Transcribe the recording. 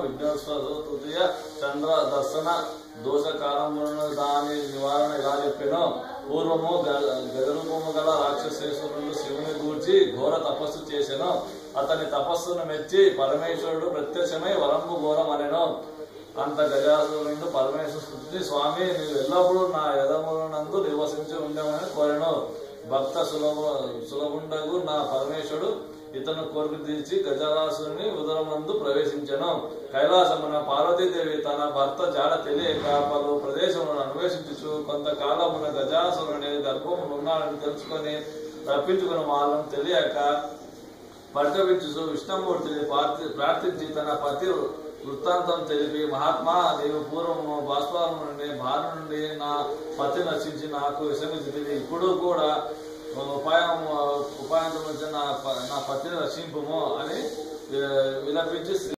విఘ్నేశ్వర తృతీయ చంద్ర దర్శన దోష కాలములను దాని నివారణ ఎలా చెప్పాను పూర్వము గ- గజరూపము గల రాక్షసేశ్వరుడు శివుని గూర్చి ఘోర తపస్సు చేసెను అతని తపస్సును మెచ్చి పరమేశ్వరుడు ప్రత్యక్షమై వరంబు ఘోరం అనెను అంత గజాసురుడు పరమేశ్వరుడిని స్వామి నీవు ఎల్లప్పుడూ నా యదమునందు నివసించి ఉండమని కోరెను భక్త సులభ సులభుండగు నా పరమేశ్వరుడు ఇతను కోరిక తీర్చి గజరాసుని ఉదరమందు ప్రవేశించెను కైలాసమున పార్వతీదేవి తన భర్త జాడ తెలియక పలు ప్రదేశములను అన్వేషించుచు కొంతకాలమున గజాసురుని గర్భమును ఉన్నాడని తెలుసుకొని తప్పించుకున్న వాళ్ళని తెలియక పరితపించు విష్ణుమూర్తిని ప్రార్థి- ప్రార్థించి తన పతి వృత్తాంతం తెలిపి మహాత్మా నీవు పూర్వము బాష్పాల నుండి భార్య నుండి నా పతి నశించి నాకు విషమించింది ఇప్పుడు కూడా ఉపాయం ఉపాయంతో వచ్చి నా ప- నా పతిని రక్షింపుము అని ఆ, విలపించి